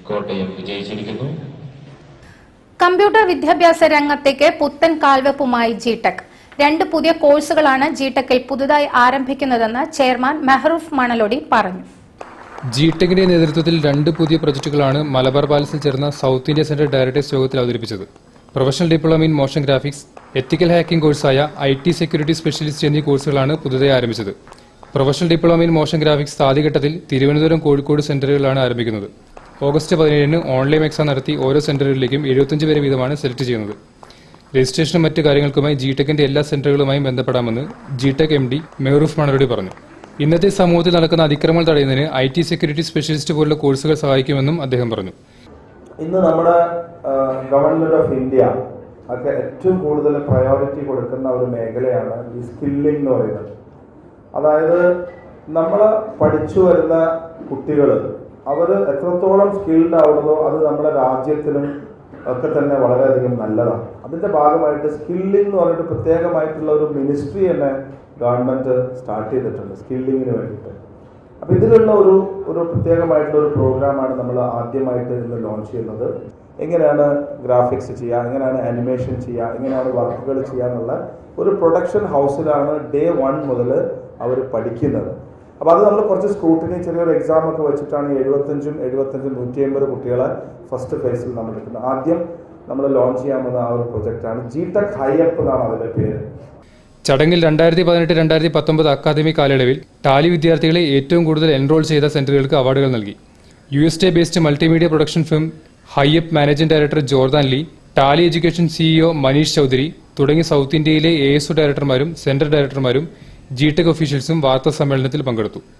Kottayam വിജയിച്ചിരിക്കുന്നു computer വിദ്യാഭ്യാസ രംഗത്തേക്ക് പുത്തൻ കാൽവെപ്പുമായി ജിടെക് രണ്ട് പുതിയ കോഴ്സുകളാണ് ജിടെക്കിൽ പുതുതായി ആരംഭിക്കുന്നതെന്ന് ചെയർമാൻ മെഹറൂഫ് മണലൊടി പറഞ്ഞു ജിടെക്കിന്റെ നേതൃത്വത്തിൽ രണ്ട് പുതിയ പ്രൊജക്ടുകളാണ് മലബാർ പാലസിൽ ചേർന്ന സൗത്ത് ഇന്ത്യ സെന്റർ ഡയറക്ടേഴ്സ് യോഗത്തിൽ അവതരിപ്പിച്ചത് professional diploma in motion graphics ethical hacking കോഴ്സായ ഐ ടി സെക്യൂരിറ്റി സ്പെഷ്യലിസ്റ്റ് എന്നീ കോഴ്സുകളാണ് പുതുതായി ആരംഭിച്ചത് professional diploma in motion graphics ആദ്യഘട്ടത്തിൽ തിരുവനന്തപുരം കോഴിക്കോട് സെന്ററുകളിലാണ് ആരംഭിക്കുന്നത് ഓഗസ്റ്റ് പതിനേഴിന് ഓൺലൈൻ എക്സാം നടത്തി ഓരോ സെന്ററുകളിലേക്കും എഴുപത്തഞ്ച് പേരെ വീതമാണ് സെലക്ട് ചെയ്യുന്നത് രജിസ്ട്രേഷനും മറ്റ് കാര്യങ്ങൾക്കുമായി ജിടെക്കിന്റെ എല്ലാ സെന്ററുകളുമായും ബന്ധപ്പെടാമെന്ന് ജിടെക് എം ഡി മെഹറൂഫ് മണലോടി പറഞ്ഞു ഇന്നത്തെ സമൂഹത്തിൽ നടക്കുന്ന അതിക്രമങ്ങൾ തടയുന്നതിന് ഐ ടി സെക്യൂരിറ്റി സ്പെഷ്യലിസ്റ്റ് പോലുള്ള കോഴ്സുകൾ സഹായിക്കുമെന്നും അദ്ദേഹം പറഞ്ഞു ഇന്ന് നമ്മുടെ ഗവൺമെന്റ് ഓഫ് ഇന്ത്യ ഒക്കെ ഏറ്റവും കൂടുതൽ പ്രയോറിറ്റി കൊടുക്കുന്ന ഒരു മേഖലയാണ് ഈ സ്കില്ലിംഗ് എന്ന് പറയുന്നത് അതായത് നമ്മൾ പഠിച്ചു വരുന്ന കുട്ടികൾ അവർ എത്രത്തോളം സ്കിൽഡ് ആവുന്നതോ അത് നമ്മുടെ രാജ്യത്തിനും ഒക്കെ തന്നെ വളരെയധികം നല്ലതാണ് അതിന്റെ ഭാഗമായിട്ട് സ്കില്ലിംഗ് എന്ന് പറഞ്ഞിട്ട് പ്രത്യേകമായിട്ടുള്ള ഒരു മിനിസ്ട്രി തന്നെ ഗവൺമെന്റ് സ്റ്റാർട്ട് ചെയ്തിട്ടുണ്ട് സ്കില്ലിങ്ങിന് വേണ്ടിയിട്ട് അപ്പൊ ഇതിലുള്ള ഒരു ഒരു പ്രത്യേകമായിട്ടുള്ള ഒരു പ്രോഗ്രാമാണ് നമ്മൾ ആദ്യമായിട്ട് ഇന്ന് ലോഞ്ച് ചെയ്യുന്നത് എങ്ങനെയാണ് ഗ്രാഫിക്സ് ചെയ്യുക എങ്ങനെയാണ് അനിമേഷൻ ചെയ്യുക എങ്ങനെയാണ് വർക്കുകൾ ചെയ്യുക എന്നുള്ള ഒരു പ്രൊഡക്ഷൻ ഹൗസിലാണ് ഡേ വൺ മുതൽ അവർ പഠിക്കുന്നത് അപ്പോൾ അത് നമ്മൾ കുറച്ച് സ്ക്രൂട്ടിനി ചെറിയൊരു എക്സാം ഒക്കെ വെച്ചിട്ടാണ് ഈ എഴുപത്തഞ്ചും എഴുപത്തഞ്ചും നൂറ്റി അമ്പത് കുട്ടികളെ ഫസ്റ്റ് ഫേസിൽ നമ്മൾ എടുക്കുന്നത് ആദ്യം നമ്മൾ ലോഞ്ച് ചെയ്യാൻ പോകുന്ന ആ ഒരു പ്രൊജക്റ്റാണ് ജി ടെക് ഹൈഅപ്പ് എന്നാണ് അതിന്റെ പേര് ചടങ്ങിൽ രണ്ടായിരത്തി പതിനെട്ട് രണ്ടായിരത്തി പത്തൊമ്പത് അക്കാദമിക് കാലയളവിൽ ടാലി വിദ്യാർത്ഥികളെ ഏറ്റവും കൂടുതൽ എൻറോൾ ചെയ്ത സെന്ററുകൾക്ക് അവാർഡുകൾ നൽകി യു എസ് ഡെ based multimedia production film hype managing director Jordan Lee Tally education CEO Manish Chaudhary തുടങ്ങി സൗത്ത് ഇന്ത്യയിലെ എ എസ് ഡയറക്ടർമാരും സെന്റർ ഡയറക്ടർമാരും ജിടെക് ഒഫീഷ്യൽസും വാർത്താ സമ്മേളനത്തിൽ പങ്കെടുത്തു